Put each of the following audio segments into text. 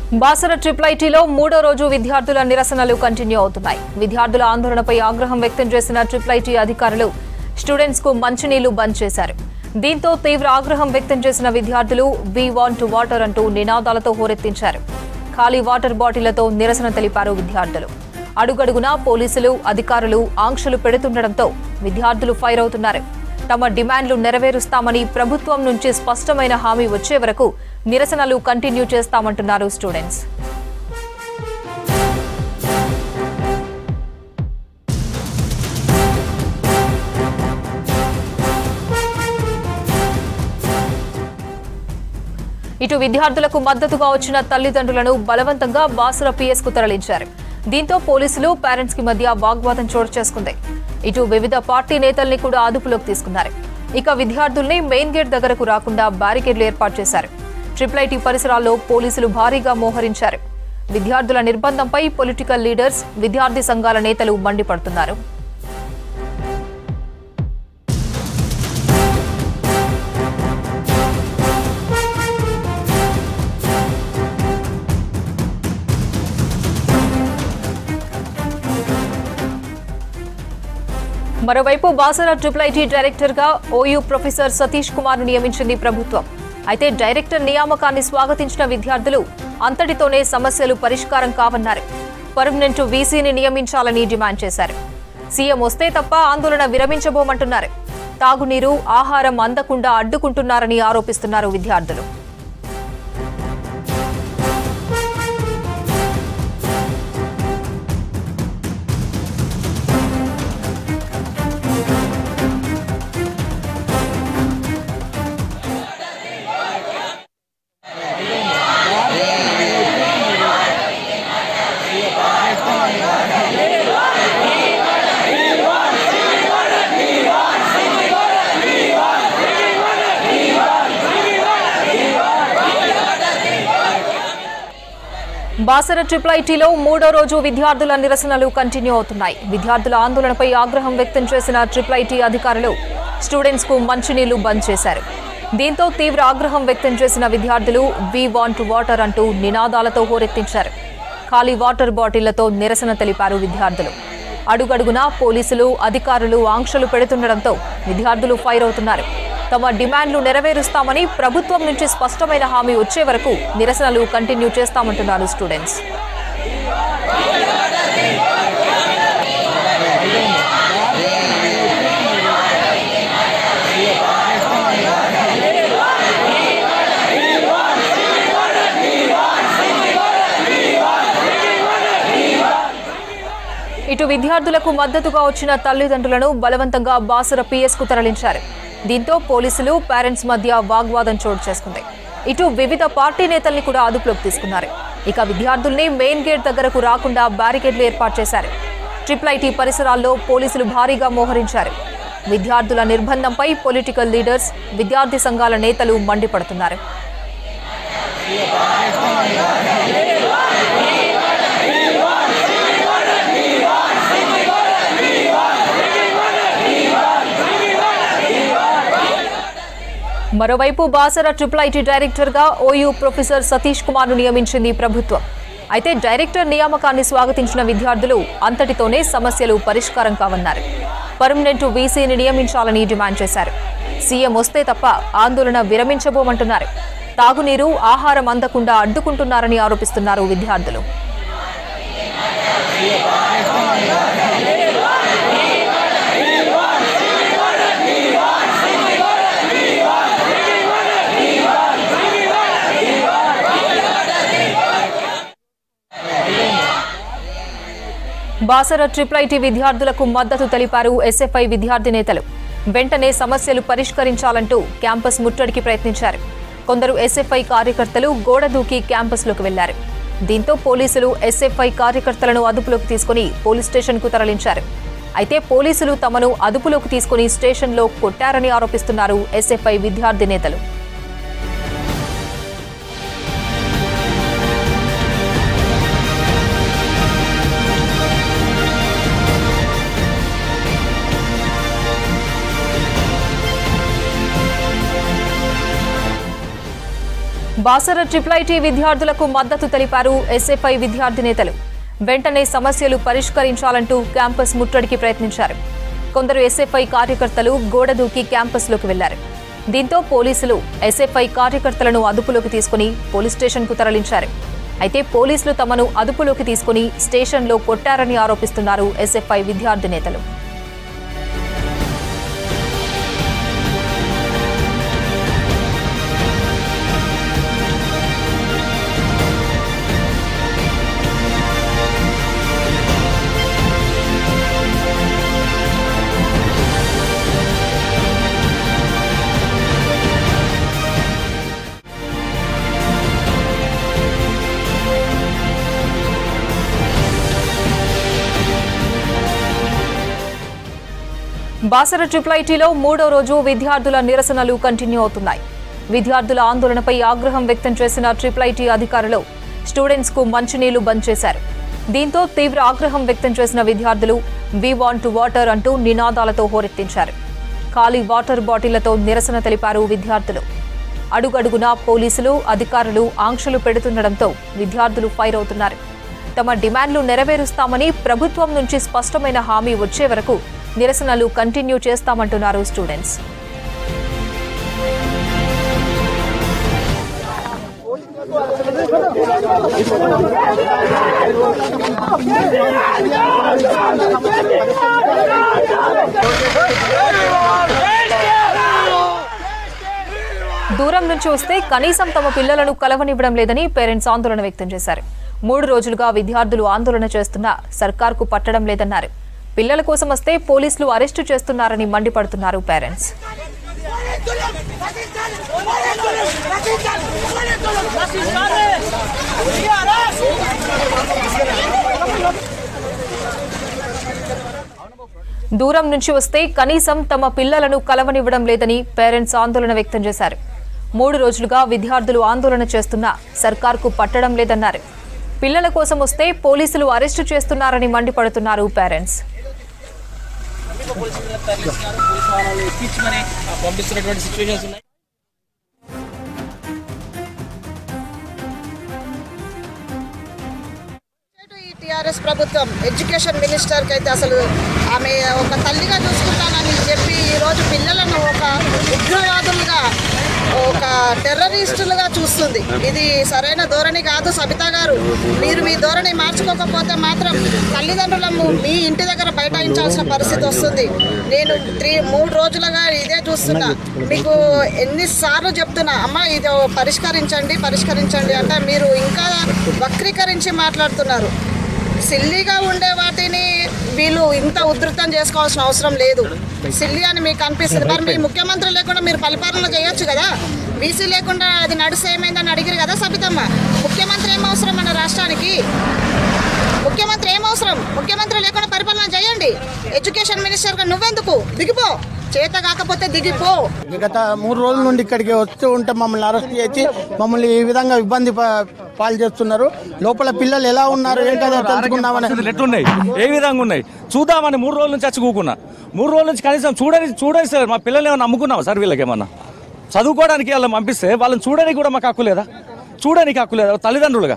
Basara triple ఐటీలో మూడో రోజు విద్యార్థుల నిరసనలు కంటిన్యూ అవుతున్నాయి విద్యార్థుల ఆందోళనపై ఆగ్రహం వ్యక్తం చేసిన ట్రిపుల్ ఐటీ అధికారులు స్టూడెంట్స్ కు మంచినీళ్లు బంద్ చేశారు దీంతో తీవ్ర ఆగ్రహం వ్యక్తం చేసిన విద్యార్థులు వి వాంట్ వాటర్ అంటూ నినాదాలతో హోరెత్తించారు ఖాళీ వాటర్ బాటిళ్లతో నిరసన తెలిపారు విద్యార్థులు అడుగడుగునా పోలీసులు అధికారులు ఆంక్షలు పెడుతుండటంతో విద్యార్థులు ఫైర్ అవుతున్నారు తమ డిమాండ్లు నెరవేరుస్తామని ప్రభుత్వం నుంచి స్పష్టమైన హామీ వచ్చే వరకు నిరసనలు కంటిన్యూ చేస్తామంటున్నారు స్టూడెంట్స్ ఇటు విద్యార్థులకు మద్దతుగా వచ్చిన తల్లిదండ్రులను బలవంతంగా బాసుర పిఎస్ కు తరలించారు దీంతో పోలీసులు పేరెంట్స్ కి మధ్య వాగ్వాదం చోటు చేసుకుంది ఇటు వివిధ పార్టీ నేతల్ని కూడా అదుపులోకి తీసుకున్నారు ఇక విద్యార్థుల్ని మెయిన్ గేట్ దగ్గరకు రాకుండా బ్యారికేడ్లు ఏర్పాటు చేశారు ట్రిపుల్ ఐటీ పరిసరాల్లో పోలీసులు భారీగా మోహరించారు విద్యార్థుల నిర్బంధంపై పొలిటికల్ లీడర్స్ విద్యార్థి సంఘాల నేతలు మండిపడుతున్నారు మరోవైపు బాసర ట్రిపుల్ ఐటీ డైరెక్టర్ గా ఓయూ ప్రొఫెసర్ సతీష్ కుమార్ ను నియమించింది ప్రభుత్వం అయితే డైరెక్టర్ నియామకాన్ని స్వాగతించిన విద్యార్థులు అంతటితోనే సమస్యలు పరిష్కారం కావన్నారు పర్మనెంట్ వీసీని నియమించాలని డిమాండ్ చేశారు సీఎం వస్తే తప్ప ఆందోళన విరమించబోమంటున్నారు తాగునీరు ఆహారం అందకుండా అడ్డుకుంటున్నారని ఆరోపిస్తున్నారు విద్యార్థులు బాసర ట్రిపుల్ ఐటీలో మూడో రోజు విద్యార్థుల నిరసనలు కంటిన్యూ అవుతున్నాయి విద్యార్థుల ఆందోళనపై ఆగ్రహం వ్యక్తం చేసిన ట్రిపుల్ ఐటీ అధికారులు స్టూడెంట్స్ కు మంచినీళ్లు బంద్ చేశారు దీంతో తీవ్ర ఆగ్రహం వ్యక్తం చేసిన విద్యార్థులు వి వాంట్ వాటర్ అంటూ నినాదాలతో హోరెత్తించారు ఖాళీ వాటర్ బాటిళ్లతో నిరసన తెలిపారు విద్యార్థులు అడుగడుగునా పోలీసులు అధికారులు ఆంక్షలు పెడుతుండటంతో విద్యార్థులు ఫైర్ అవుతున్నారు తమ డిమాండ్లు నెరవేరుస్తామని ప్రభుత్వం నుంచి స్పష్టమైన హామీ వచ్చే వరకు నిరసనలు కంటిన్యూ చేస్తామంటున్నారు స్టూడెంట్స్ ఇటు విద్యార్థులకు మద్దతుగా వచ్చిన తల్లిదండ్రులను బలవంతంగా బాసర పిఎస్ కు తరలించారు దీంతో పోలీసులు పేరెంట్స్ మధ్య వాగ్వాదం చోటు చేసుకుంది ఇటు వివిధ పార్టీ నేతల్ని కూడా అదుపులోకి తీసుకున్నారు ఇక విద్యార్థుల్ని మెయిన్ గేట్ దగ్గరకు రాకుండా బ్యారికేడ్లు ఏర్పాటు చేశారు ట్రిపుల్ ఐటీ పరిసరాల్లో పోలీసులు భారీగా మోహరించారు విద్యార్థుల నిర్బంధంపై పొలిటికల్ లీడర్స్ విద్యార్థి సంఘాల నేతలు మండిపడుతున్నారు మరోవైపు బాసర ట్రిపుల్ ఐటీ డైరెక్టర్ గా ఓయూ ప్రొఫెసర్ సతీష్ కుమార్ ను నియమించింది ప్రభుత్వం అయితే డైరెక్టర్ నియామకాన్ని స్వాగతించిన విద్యార్థులు అంతటితోనే సమస్యలు పరిష్కారం కావన్నారు పర్మనెంట్ వీసీని నియమించాలని డిమాండ్ చేశారు సీఎం వస్తే తప్ప ఆందోళన విరమించబోమంటున్నారు తాగునీరు ఆహారం అందకుండా అడ్డుకుంటున్నారని ఆరోపిస్తున్నారు విద్యార్థులు బాసర ట్రిపుల్ ఐటీ విద్యార్థులకు మద్దతు తెలిపారు ఎస్ఎఫ్ఐ విద్యార్థి నేతలు వెంటనే సమస్యలు పరిష్కరించాలంటూ క్యాంపస్ ముట్టడికి ప్రయత్నించారు కొందరు ఎస్ఎఫ్ఐ కార్యకర్తలు గోడ దూకి క్యాంపస్లోకి వెళ్లారు దీంతో పోలీసులు ఎస్ఎఫ్ఐ కార్యకర్తలను అదుపులోకి తీసుకుని పోలీస్ స్టేషన్కు తరలించారు అయితే పోలీసులు తమను అదుపులోకి తీసుకుని స్టేషన్లో కొట్టారని ఆరోపిస్తున్నారు ఎస్ఎఫ్ఐ విద్యార్థి నేతలు బాసర ట్రిపుల్ ఐటీ విద్యార్థులకు మద్దతు తెలిపారు ఎస్ఎఫ్ఐ విద్యార్థి నేతలు వెంటనే సమస్యలు పరిష్కరించాలంటూ క్యాంపస్ ముట్టడికి ప్రయత్నించారు కొందరు ఎస్ఎఫ్ఐ కార్యకర్తలు గోడ దూకి క్యాంపస్లోకి వెళ్లారు దీంతో పోలీసులు ఎస్ఎఫ్ఐ కార్యకర్తలను అదుపులోకి తీసుకుని పోలీస్ స్టేషన్కు తరలించారు అయితే పోలీసులు తమను అదుపులోకి తీసుకుని స్టేషన్లో కొట్టారని ఆరోపిస్తున్నారు ఎస్ఎఫ్ఐ విద్యార్థి నేతలు బాసర ట్రిపుల్ ఐటీలో మూడో రోజు విద్యార్థుల నిరసనలు కంటిన్యూ అవుతున్నాయి విద్యార్థుల ఆందోళనపై ఆగ్రహం వ్యక్తం చేసిన ట్రిపుల్ ఐటీ అధికారులు స్టూడెంట్స్ కు మంచినీళ్లు బంద్ చేశారు దీంతో తీవ్ర ఆగ్రహం వ్యక్తం చేసిన విద్యార్థులు వి వాంట్ వాటర్ అంటూ నినాదాలతో హోరెత్తించారు ఖాళీ వాటర్ బాటిళ్లతో నిరసన తెలిపారు విద్యార్థులు అడుగడుగునా పోలీసులు అధికారులు ఆంక్షలు పెడుతుండటంతో విద్యార్థులు ఫైర్ అవుతున్నారు తమ డిమాండ్లు నెరవేరుస్తామని ప్రభుత్వం నుంచి స్పష్టమైన హామీ వచ్చే వరకు నిరసనలు కంటిన్యూ చేస్తామంటున్నారు స్టూడెంట్స్ దూరం నుంచి వస్తే కనీసం తమ పిల్లలను కలవనివ్వడం లేదని పేరెంట్స్ ఆందోళన వ్యక్తం చేశారు మూడు రోజులుగా విద్యార్థులు ఆందోళన చేస్తున్నా సర్కార్కు పట్టడం లేదన్నారు పిల్లల కోసం వస్తే పోలీసులు అరెస్టు చేస్తున్నారని మండిపడుతున్నారు పేరెంట్స్ దూరం నుంచి వస్తే కనీసం తమ పిల్లలను కలవనివ్వడం లేదని పేరెంట్స్ ఆందోళన వ్యక్తం చేశారు మూడు రోజులుగా విద్యార్థులు ఆందోళన చేస్తున్నా సర్కార్కు పట్టడం లేదన్నారు పిల్లల కోసం వస్తే పోలీసులు అరెస్టు చేస్తున్నారని మండిపడుతున్నారు పేరెంట్స్ పోలీసులు తరలిస్తున్నారు పోలీసు వాళ్ళని ఎక్కించి మరి పంపిస్తున్నటువంటి సిచ్యువేషన్స్ ఉన్నాయి ఈ టీఆర్ఎస్ ప్రభుత్వం ఎడ్యుకేషన్ మినిస్టర్కి అయితే అసలు ఆమె ఒక తల్లిగా చూసుకుంటానని చెప్పి ఈరోజు పిల్లలను ఒక ఉగ్రవాదులుగా ఒక టెర్రరిస్టులుగా చూస్తుంది ఇది సరైన ధోరణి కాదు సబితా గారు మీరు మీ ధోరణి మార్చుకోకపోతే మాత్రం తల్లిదండ్రులను మీ ఇంటి దగ్గర బైఠాయించాల్సిన పరిస్థితి వస్తుంది నేను త్రీ మూడు రోజులుగా ఇదే చూస్తున్నా మీకు ఎన్నిసార్లు చెప్తున్నా అమ్మ ఇది పరిష్కరించండి పరిష్కరించండి అంటే మీరు ఇంకా వక్రీకరించి మాట్లాడుతున్నారు సిల్లీగా ఉండే వాటిని వీళ్ళు ఇంత ఉధృతం చేసుకోవాల్సిన అవసరం లేదు సిల్లీ అని మీకు అనిపిస్తుంది మరి మీ ముఖ్యమంత్రి లేకుండా మీరు పరిపాలన చేయొచ్చు కదా బీసీ లేకుండా అది నడిస్తే ఏమైందని అడిగారు కదా సబితమ్మ ముఖ్యమంత్రి ఏం అవసరం మన రాష్ట్రానికి ముఖ్యమంత్రి ఏం అవసరం ముఖ్యమంత్రి లేకుండా పరిపాలన చేయండి ఎడ్యుకేషన్ మినిస్టర్గా నువ్వెందుకు దిగిపో చేత కాకపోతే దిగిపో గత మూడు రోజుల నుండి ఇక్కడికి వస్తూ ఉంటే మమ్మల్ని అరెస్ట్ చేసి మమ్మల్ని ఈ విధంగా ఇబ్బంది ప- పాలు చేస్తున్నారు లోపల పిల్లలు ఎలా ఉన్నారు ఏంటో తెలుసుకుందామని పరిస్థితులు ఎట్లున్నాయి ఏ విధంగా ఉన్నాయి చూద్దామని మూడు రోజుల నుంచి వచ్చి కూకున్నా మూడు రోజుల నుంచి కనీసం చూడని చూడని సార్ మా పిల్లలు ఏమన్నా నమ్ముకున్నాం సార్ వీళ్ళకి ఏమన్నా చదువుకోవడానికి వాళ్ళని పంపిస్తే వాళ్ళని చూడడానికి కూడా మాకు హక్కు లేదా చూడడానికి హక్కు లేదా తల్లిదండ్రులుగా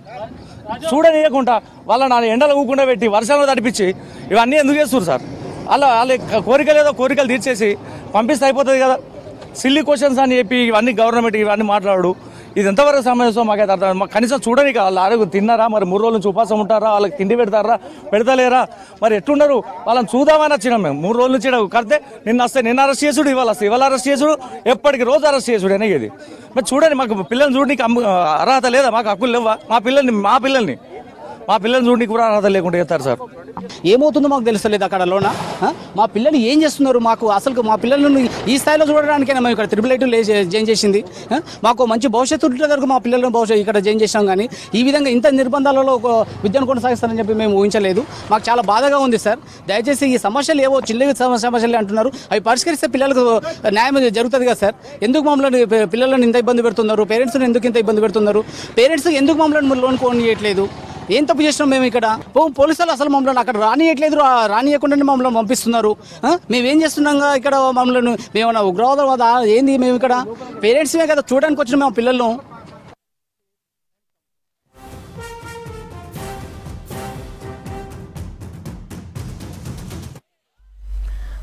చూడనీయకుండా వాళ్ళని ఆ ఎండలు ఊకుండా పెట్టి వర్షంలో తడిపించి ఇవన్నీ ఎందుకు చేస్తున్నారు సార్ వాళ్ళ వాళ్ళ కోరికలు ఏదో కోరికలు తీర్చేసి పంపిస్తే అయిపోతుంది కదా సిల్లీ క్వశ్చన్స్ అని చెప్పి ఇవన్నీ గవర్నమెంట్ ఇవన్నీ మాట్లాడు ఇది ఎంతవరకు సమస్య మాకైతే అర్థం కాదు. మాకు కనీసం చూడని వాళ్ళు ఆరోగ్యం తిన్నారా మరి మూడు రోజుల నుంచి ఉపవాసం ఉంటారా వాళ్ళకి తిండి పెడతారా పెడతలేరా మరి ఎట్లున్నారు వాళ్ళని చూద్దామని వచ్చినాం మేము మూడు రోజుల నుంచి ఈడ కడితే నిన్న వస్తే నిన్న అరెస్ట్ చేసుడు ఇవాళ వస్తే ఇవాళ అరెస్ట్ చేసుడు ఎప్పటికి రోజు అరెస్ట్ చేసుడు అనేది మరి చూడండి మాకు పిల్లల్ని చూడడానికి అమ్మ- అర్హత లేదా మాకు హక్కులు లేవా మా పిల్లల్ని మా పిల్లల్ని మా పిల్లల్ని చూడడానికి కూడా అర్హత లేకుండా చేస్తారు సార్ ఏమవుతుందో మాకు తెలుస్తలేదు అక్కడ లోన ఆ? మా పిల్లలు ఏం చేస్తున్నారు మాకు అసలు మా పిల్లలను ఈ స్థాయిలో చూడడానికైనా మేము ఇక్కడ త్రిబుల్ ఐటీ జాయిన్ చేసింది ఆ? మాకు మంచి భవిష్యత్తు ఉంటే వరకు మా పిల్లలను భవిష్యత్తు ఇక్కడ జాయిన్ చేసాం కానీ ఈ విధంగా ఇంత నిర్బంధాలలో ఒక విద్యను కొనసాగిస్తారని చెప్పి మేము ఊహించలేదు మాకు చాలా బాధగా ఉంది సార్ దయచేసి ఈ సమస్యలు ఏవో చిన్న సమ- సమస్యలు అంటున్నారు అవి పరిష్కరిస్తే పిల్లలకు న్యాయం జరుగుతుంది కదా సార్ ఎందుకు మమ్మల్ని పి- పిల్లలను ఇంత ఇబ్బంది పెడుతున్నారు పేరెంట్స్ని ఎందుకు ఇంత ఇబ్బంది పెడుతున్నారు పేరెంట్స్ ఎందుకు మమ్మల్ని లోన్ కొనియట్లేదు ఏం తప్పు చేసినాం మేము ఇక్కడ పో- పోలీసులు అసలు మమ్మల్ని అక్కడ రానియట్లేదు రా- రానియకుండానే మమ్మల్ని పంపిస్తున్నారు ఆ? మేమేం చేస్తున్నాం ఇక్కడ మమ్మల్ని మేమన్నా ఉగ్రవాదవాద ఏంది మేము ఇక్కడ పేరెంట్స్మే కదా చూడడానికి వచ్చిన మేము పిల్లలను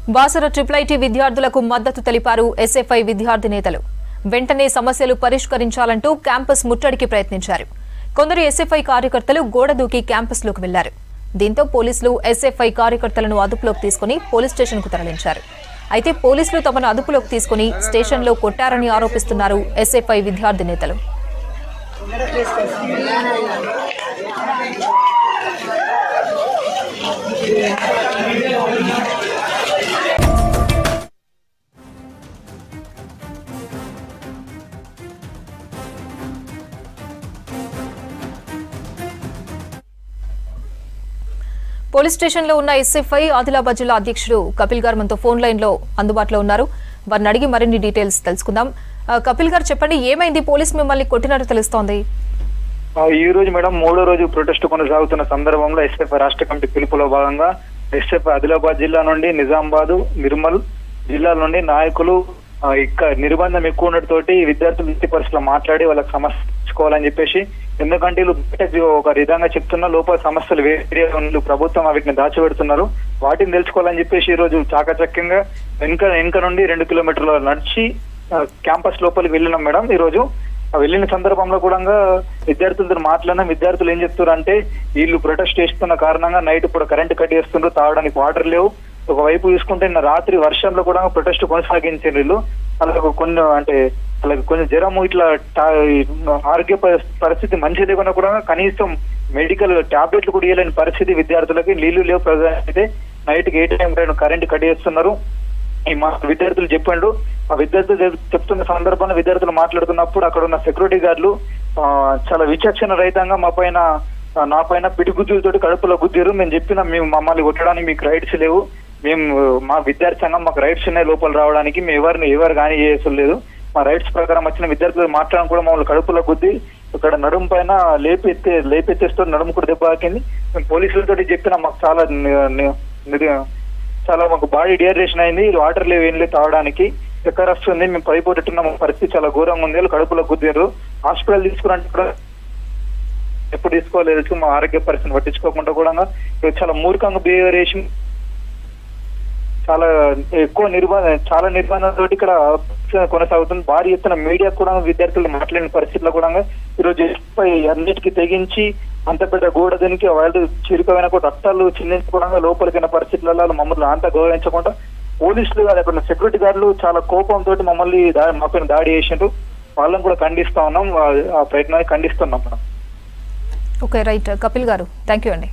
బాసర ట్రిపుల్ ఐటీ విద్యార్థులకు మద్దతు తెలిపారు ఎస్ఎఫ్ఐ విద్యార్థి నేతలు వెంటనే సమస్యలు పరిష్కరించాలంటూ క్యాంపస్ ముట్టడికి ప్రయత్నించారు కొందరు ఎస్ఎఫ్ఐ కార్యకర్తలు గోడ దూకి క్యాంపస్లోకి వెళ్లారు దీంతో పోలీసులు ఎస్ఎఫ్ఐ కార్యకర్తలను అదుపులోకి తీసుకుని పోలీస్ స్టేషన్కు తరలించారు అయితే పోలీసులు తమను అదుపులోకి తీసుకుని స్టేషన్లో కొట్టారని ఆరోపిస్తున్నారు ఎస్ఎఫ్ఐ విద్యార్థి నేతలు పోలీస్ స్టేషన్లో ఉన్న ఎస్ఎఫ్ఐ ఆదిలాబాద్ జిల్లా అధ్యక్షుడు కపిల్ గారు మనతో ఫోన్ లైన్ లో అందుబాటులో ఉన్నారు వారిని అడిగి మరిన్ని డీటెయిల్స్ తెలుసుకుందాం ఆ, కపిల్ గారు చెప్పండి ఏమైంది పోలీస్ మిమ్మల్ని కొట్టినట్టు తెలుస్తోంది ఆ, ఈ రోజు మేడం మూడో రోజు ప్రొటెస్ట్ కొనసాగుతున్న సందర్భంలో ఎస్ఎఫ్ రాష్ట్ర కమిటీ పిలుపులో భాగంగా ఎస్ఎఫ్ ఆదిలాబాద్ జిల్లా నుండి నిజామాబాద్ నిర్మల్ జిల్లాల నుండి నాయకులు ఆ, ఇక్క నిర్బంధం ఎక్కువ ఉండటంతోటి విద్యార్థులు వృత్తి పరిస్థితులు మాట్లాడి వాళ్ళకి సమస్యకోవాలని చెప్పేసి ఎందుకంటే వీళ్ళు బయటకు ఒక విధంగా చెప్తున్న లోపల సమస్యలు వేరే ఉంది ప్రభుత్వం వీటిని దాచిపెడుతున్నారు వాటిని తెలుసుకోవాలని చెప్పేసి ఈ రోజు చాకచక్యంగా వెనుక వెనుక నుండి రెండు కిలోమీటర్ల నడిచి ఆ, క్యాంపస్ లోపలికి వెళ్ళినాం మేడం ఈ రోజు ఆ వెళ్ళిన సందర్భంలో కూడా విద్యార్థులతో మాట్లాడిన విద్యార్థులు ఏం చెప్తారు అంటే వీళ్ళు ప్రొటెస్ట్ చేస్తున్న కారణంగా నైట్ ఇప్పుడు కరెంట్ కట్ చేస్తుండ్రు తాగడానికి వాటర్ లేవు ఒకవైపు చూసుకుంటే నిన్న రాత్రి వర్షంలో కూడా ప్రొటెస్ట్ కొనసాగించారు వీళ్ళు అలాగే కొన్ని అంటే అలాగే కొంచెం జ్వరం ఇట్లా టా- ఈ ఆరోగ్య పరి- పరిస్థితి మంచి లేకుండా కూడా కనీసం మెడికల్ టాబ్లెట్లు కూడా ఇవ్వలేని పరిస్థితి విద్యార్థులకి నీళ్లు లేవు ప్రజెంట్ అయితే నైట్ కి ఏ టైం కరెంట్ కట్ చేస్తున్నారు ఈ మా విద్యార్థులు చెప్పండు ఆ విద్యార్థులు చెప్- చెప్తున్న సందర్భంలో విద్యార్థులు మాట్లాడుతున్నప్పుడు అక్కడ ఉన్న సెక్యూరిటీ గార్డులు ఆ, చాలా విచక్షణ రహితంగా మా పైన ఆ, నా పైన పిడిగుద్దులతోటి కడుపులో గుద్దిరు మేము చెప్పిన మేము మమ్మల్ని కొట్టడానికి మీకు రైట్స్ లేవు మేము మా విద్యార్థి సంఘం మాకు రైట్స్ ఉన్నాయి లోపల రావడానికి మేము ఎవరిని ఎవరు కానీ లేదు మా రైట్స్ ప్రకారం వచ్చిన విద్యార్థులు మాట్లాడడం కూడా మమ్మల్ని కడుపులో గుద్ది ఇక్కడ నడుము పైన లేపెత్తే లేపెత్తేస్తూ నడుము కూడా దెబ్బ తాకింది మేము పోలీసులతో చెప్పిన మాకు చాలా ని- ని- ని- చాలా మాకు బాడీ డిహైడ్రేషన్ అయింది వాటర్ లేవు ఏం లేదు తాగడానికి చక్కెర వస్తుంది మేము పడిపోతున్న పరిస్థితి చాలా ఘోరంగా ఉంది వాళ్ళు కడుపులో గుద్దారు హాస్పిటల్ తీసుకురంటే కూడా ఎప్పుడు తీసుకోలేదు మా ఆరోగ్య పరిస్థితిని పట్టించుకోకుండా కూడా ఇవి చాలా మూర్ఖంగా బిహేవియర్ చేసి చాలా ఎక్కువ నిర్బంధ చాలా నిర్బంధంతో ఇక్కడ కొనసాగుతుంది భారీ ఎత్తున మీడియా కూడా విద్యార్థులు మాట్లాడిన పరిస్థితుల్లో కూడా ఈరోజు ఎస్పై అన్నిటికీ తెగించి అంత పెద్ద గోడ దీనికి వాళ్ళు చిరుకమైన కూడా రక్తాలు చిందించుకోవడంగా లోపలికైన పరిస్థితులలో వాళ్ళు మమ్మల్ని అంత గౌరవించకుండా పోలీసులు అక్కడ ఉన్న సెక్యూరిటీ గార్డులు చాలా కోపంతో మమ్మల్ని దా- మా పైన దాడి చేసిండ్రు వాళ్ళని కూడా ఖండిస్తా ఉన్నాం ఆ- ఆ ప్రయత్నాన్ని ఖండిస్తున్నాం మనం ఓకే రైట్ కపిల్ గారు థ్యాంక్ యూ అండి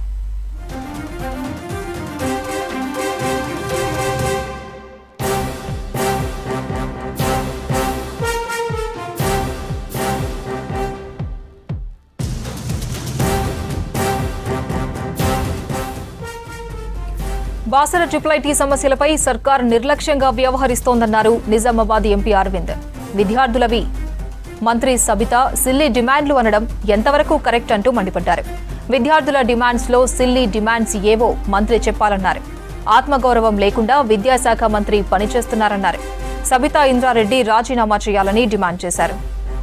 బాసర ట్రిపుల్ ఐటీ సమస్యలపై సర్కార్ నిర్లక్ష్యంగా వ్యవహరిస్తోందన్నారు నిజామాబాద్ ఎంపీ అరవింద్ విద్యార్థులవి మంత్రి సబిత సిల్లీ డిమాండ్లు అనడం ఎంతవరకు కరెక్ట్ అంటూ మండిపడ్డారు విద్యార్థుల డిమాండ్స్ లో సిల్లీ డిమాండ్స్ ఏవో మంత్రి చెప్పాలన్నారు ఆత్మగౌరవం లేకుండా విద్యాశాఖ మంత్రి పనిచేస్తున్నారన్నారు సబితా ఇంద్రారెడ్డి రాజీనామా చేయాలని డిమాండ్ చేశారు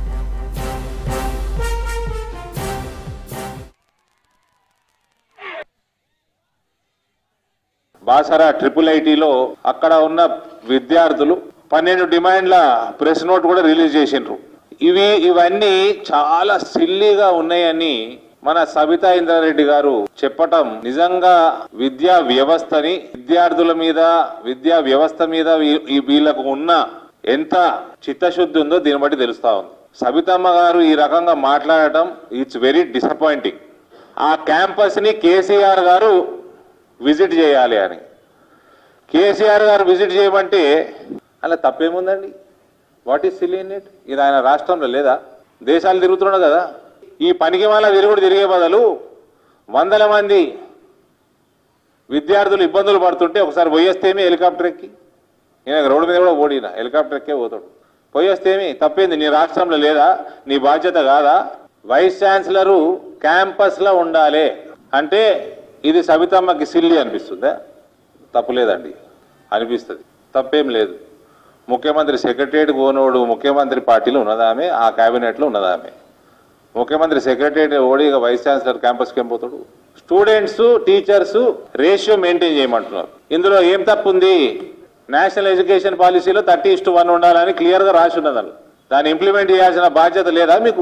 బాసరా ట్రిపుల్ ఐటీలో అక్కడ ఉన్న విద్యార్థులు పన్నెండు డిమాండ్ల ప్రెస్ నోట్ కూడా రిలీజ్ చేసిండ్రు ఇవి ఇవన్నీ చాలా సిల్లీగా ఉన్నాయని మన సబితా ఇంద్రారెడ్డి గారు చెప్పటం నిజంగా విద్యా వ్యవస్థని విద్యార్థుల మీద విద్యా వ్యవస్థ మీద వీ- ఈ వీళ్ళకు ఉన్న ఎంత చిత్తశుద్ధి ఉందో దీన్ని బట్టి తెలుస్తా ఉంది సబితమ్మ గారు ఈ రకంగా మాట్లాడటం ఇట్స్ వెరీ డిసప్పాయింటింగ్ ఆ క్యాంపస్ ని కేసీఆర్ గారు విజిట్ చేయాలి అని కేసీఆర్ గారు విజిట్ చేయమంటే అలా తప్పేముందండి what is sill in it ఇది ఆయన రాష్ట్రంలో లేదా దేశాలు తిరుగుతున్నాడు కదా ఈ పనికి మాల తిరుగుడు తిరిగే బదులు వందల మంది విద్యార్థులు ఇబ్బందులు పడుతుంటే ఒకసారి పోయేస్తేమి హెలికాప్టర్ ఎక్కి నేను రోడ్డు మీద కూడా ఓడిన హెలికాప్టర్ ఎక్కే పోతాడు పోయేస్తేమి తప్పేంది నీ రాష్ట్రంలో లేదా నీ బాధ్యత కాదా వైస్ ఛాన్సలరు క్యాంపస్లో ఉండాలి అంటే ఇది సబితమ్మకి సిల్లి అనిపిస్తుందా తప్పులేదండి అనిపిస్తుంది తప్పేం లేదు ముఖ్యమంత్రి సెక్రటరియట్ పోనోడు ముఖ్యమంత్రి పార్టీలో ఉన్నదామె ఆ క్యాబినెట్లో ఉన్నదామె ముఖ్యమంత్రి సెక్రటరియట్ ఓడి ఇక వైస్ ఛాన్సలర్ క్యాంపస్కి ఏం పోతాడు స్టూడెంట్స్ టీచర్స్ రేషియో మెయింటైన్ చేయమంటున్నారు ఇందులో ఏం తప్పు ఉంది నేషనల్ ఎడ్యుకేషన్ పాలసీలో థర్టీ ఇస్టు వన్ ఉండాలని క్లియర్గా రాసి ఉన్నది అందులో. దాన్ని ఇంప్లిమెంట్ చేయాల్సిన బాధ్యత లేదా మీకు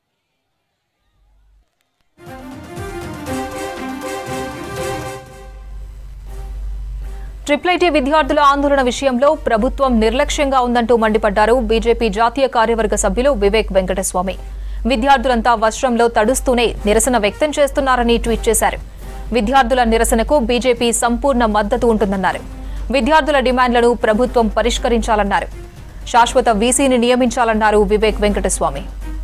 ట్రిపుల్ ఐటీ విద్యార్థుల ఆందోళన విషయంలో ప్రభుత్వం నిర్లక్ష్యంగా ఉందంటూ మండిపడ్డారు బీజేపీ జాతీయ కార్యవర్గ సభ్యులు వివేక్ వెంకటస్వామి విద్యార్థులంతా వర్షంలో తడుస్తూనే నిరసన వ్యక్తం చేస్తున్నారని ట్వీట్ చేశారు విద్యార్థుల నిరసనకు బీజేపీ సంపూర్ణ మద్దతు ఉంటుందన్నారు విద్యార్థుల డిమాండ్లను ప్రభుత్వం పరిష్కరించాలన్నారు శాశ్వత వీసీని నియమించాలన్నారు వివేక్ వెంకటస్వామి